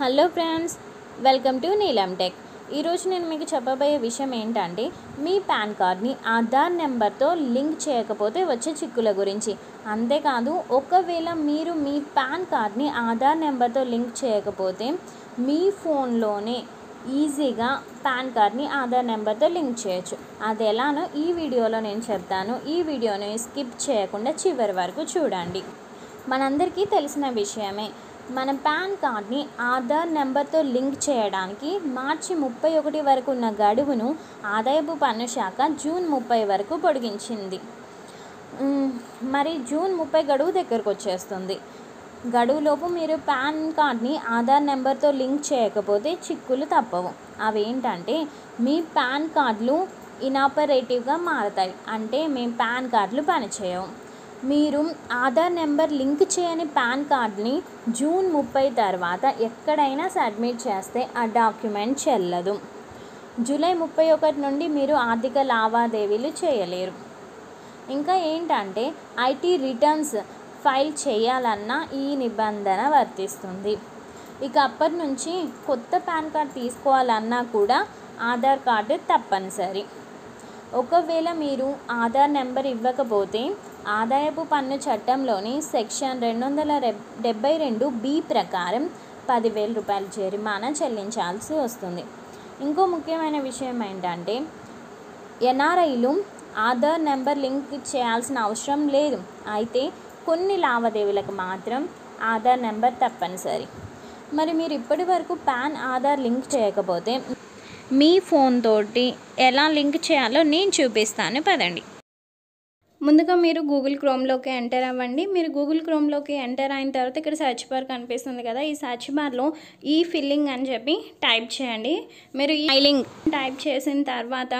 hello friends welcome to Neelam tech ఈరోజు నేను మీకు చెప్పబోయే విషయం ఏంటంటే మీ పాన్ కార్డ్ని ఆధార్ నెంబర్తో లింక్ చేయకపోతే వచ్చే చిక్కుల గురించి అంతేకాదు ఒకవేళ మీరు మీ పాన్ కార్డ్ని ఆధార్ నెంబర్తో లింక్ చేయకపోతే మీ ఫోన్లోనే ఈజీగా పాన్ కార్డ్ని ఆధార్ నెంబర్తో లింక్ చేయొచ్చు అది ఎలానో ఈ వీడియోలో నేను చెప్తాను ఈ వీడియోని స్కిప్ చేయకుండా చివరి వరకు చూడండి మనందరికీ తెలిసిన విషయమే మన పాన్ కార్డ్ని ఆధార్ నెంబర్తో లింక్ చేయడానికి మార్చి ముప్పై ఒకటి వరకు ఉన్న గడువును ఆదాయపు పన్ను శాఖ జూన్ ముప్పై వరకు పొడిగించింది మ్, మరి జూన్ ముప్పై గడువు దగ్గరకు వచ్చేస్తుంది గడువులోపు మీరు పాన్ కార్డ్ని ఆధార్ నెంబర్తో లింక్ చేయకపోతే చిక్కులు తప్పవు అవేంటంటే మీ పాన్ కార్డులు ఇనాపరేటివ్గా మారతాయి అంటే మీ పాన్ కార్డులు పనిచేయవు మీరు ఆధార్ నెంబర్ లింక్ చేయని పాన్ కార్డ్ని జూన్ ముప్పై తర్వాత ఎక్కడైనా సబ్మిట్ చేస్తే ఆ డాక్యుమెంట్ చెల్లదు జూలై ముప్పై ఒకటి నుండి మీరు ఆర్థిక లావాదేవీలు చేయలేరు ఇంకా ఏంటంటే ఐటీ రిటర్న్స్ ఫైల్ చేయాలన్న ఈ నిబంధన వర్తిస్తుంది ఇక అప్పటి నుంచి కొత్త పాన్ కార్డ్ తీసుకోవాలన్నా కూడా ఆధార్ కార్డు తప్పనిసరి ఒకవేళ మీరు ఆధార్ నెంబర్ ఇవ్వకపోతే ఆదాయపు పన్ను చట్టంలోని సెక్షన్ రెండు వందల డెబ్బై రెండు బి ప్రకారం పదివేల రూపాయల జరిమానా చెల్లించాల్సి వస్తుంది ఇంకో ముఖ్యమైన విషయం ఏంటంటే ఎన్ఆర్ఐలు ఆధార్ నెంబర్ లింక్ చేయాల్సిన అవసరం లేదు అయితే కొన్ని లావాదేవీలకు మాత్రం ఆధార్ నెంబర్ తప్పనిసరి మరి మీరు ఇప్పటి వరకు పాన్ ఆధార్ లింక్ చేయకపోతే మీ ఫోన్ తోటి ఎలా లింక్ చేయాలో నేను చూపిస్తాను పదండి ముందుగా మీరు గూగుల్ క్రోమ్లోకి ఎంటర్ అవ్వండి మీరు గూగుల్ క్రోమ్లోకి ఎంటర్ అయిన తర్వాత ఇక్కడ సెర్చ్ బార్ కనిపిస్తుంది కదా ఈ సెర్చ్ బార్లో ఈ ఫిల్లింగ్ అని చెప్పి టైప్ చేయండి మీరు ఈ ఫైలింగ్ టైప్ చేసిన తర్వాత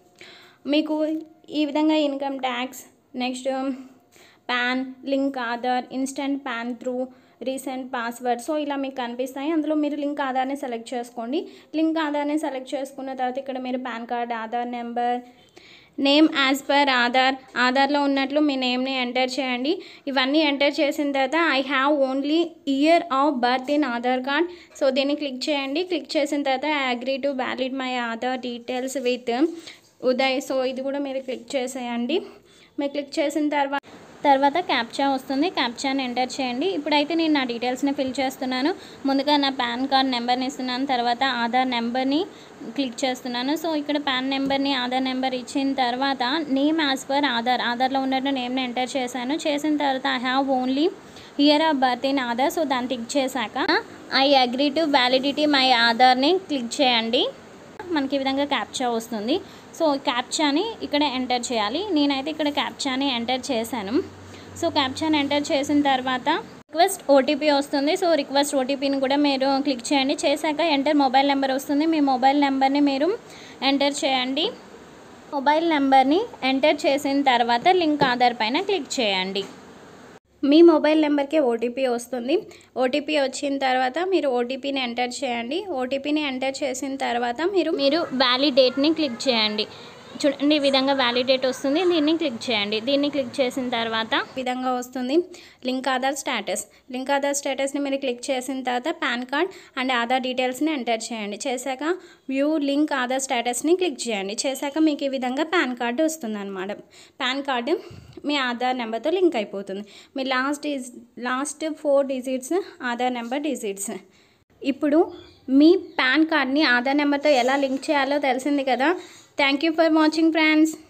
మీకు ఈ విధంగా income tax next PAN link Aadhaar instant PAN through recent password so ఇలా మీకు కనిపిస్తాయి అందులో మీరు లింక్ ఆధార్ని సెలెక్ట్ చేసుకోండి లింక్ ఆధార్ని సెలెక్ట్ చేసుకున్న తర్వాత ఇక్కడ మీరు PAN card Aadhaar number name as per Aadhaar ఆధార్లో ఉన్నట్లు మీ నేమ్ని ఎంటర్ చేయండి ఇవన్నీ ఎంటర్ చేసిన తర్వాత I have only year of birth in Aadhaar card so దీన్ని క్లిక్ చేయండి క్లిక్ చేసిన తర్వాత I agree to valid my Aadhaar details with Uday so ఇది కూడా మీరు క్లిక్ చేసేయండి మీరు క్లిక్ చేసిన తర్వాత తర్వాత క్యాప్చా వస్తుంది క్యాప్చాని ఎంటర్ చేయండి ఇప్పుడైతే నేను నా డీటెయిల్స్ని ఫిల్ చేస్తున్నాను ముందుగా నా పాన్ కార్డ్ నెంబర్ని ఇస్తున్నాను తర్వాత ఆధార్ నెంబర్ని క్లిక్ చేస్తున్నాను సో ఇక్కడ పాన్ నెంబర్ని ఆధార్ నెంబర్ ఇచ్చిన తర్వాత నేమ్ యాజ్ పర్ ఆధార్ ఆధార్లో ఉన్నట్టు నేమ్ని ఎంటర్ చేశాను చేసిన తర్వాత I have only year of birth in Aadhaar so దాన్ని క్లిక్ చేశాక I agree to validity my ఆధార్ని క్లిక్ చేయండి మనకి ఈ విధంగా క్యాప్చా వస్తుంది సో క్యాప్చాని ఇక్కడ ఎంటర్ చేయాలి నేనైతే ఇక్కడ క్యాప్చాని ఎంటర్ చేశాను సో క్యాప్చాని ఎంటర్ చేసిన తర్వాత రిక్వెస్ట్ ఓటీపీ వస్తుంది సో రిక్వెస్ట్ ఓటీపీని కూడా మీరు క్లిక్ చేయండి చేశాక ఎంటర్ మొబైల్ నెంబర్ వస్తుంది మీ మొబైల్ నెంబర్ని మీరు ఎంటర్ చేయండి మొబైల్ నెంబర్ని ఎంటర్ చేసిన తర్వాత లింక్ ఆధార్ పైన క్లిక్ చేయండి మీ మొబైల్ నెంబర్కి ఓటీపీ వస్తుంది ఓటీపీ వచ్చిన తర్వాత మీరు ఓటీపీని ఎంటర్ చేయండి ఓటీపీని ఎంటర్ చేసిన తర్వాత మీరు మీరు వ్యాలిడేట్ని క్లిక్ చేయండి చూడండి ఈ విధంగా వ్యాలిడేట్ వస్తుంది దీన్ని క్లిక్ చేయండి దీన్ని క్లిక్ చేసిన తర్వాత ఈ విధంగా వస్తుంది link Aadhaar status link Aadhaar స్టేటస్ని మీరు క్లిక్ చేసిన తర్వాత పాన్ కార్డ్ అండ్ ఆధార్ డీటెయిల్స్ని ఎంటర్ చేయండి చేశాక వ్యూ లింక్ ఆధార్ స్టేటస్ని క్లిక్ చేయండి చేశాక మీకు ఈ విధంగా పాన్ కార్డు వస్తుంది అనమాట పాన్ కార్డు మీ ఆధార్ నెంబర్తో లింక్ అయిపోతుంది మీ last dig last four digits Aadhaar number digits ఇప్పుడు మీ పాన్ కార్డ్ని ఆధార్ నెంబర్తో ఎలా లింక్ చేయాలో తెలిసింది కదా thank you for watching friends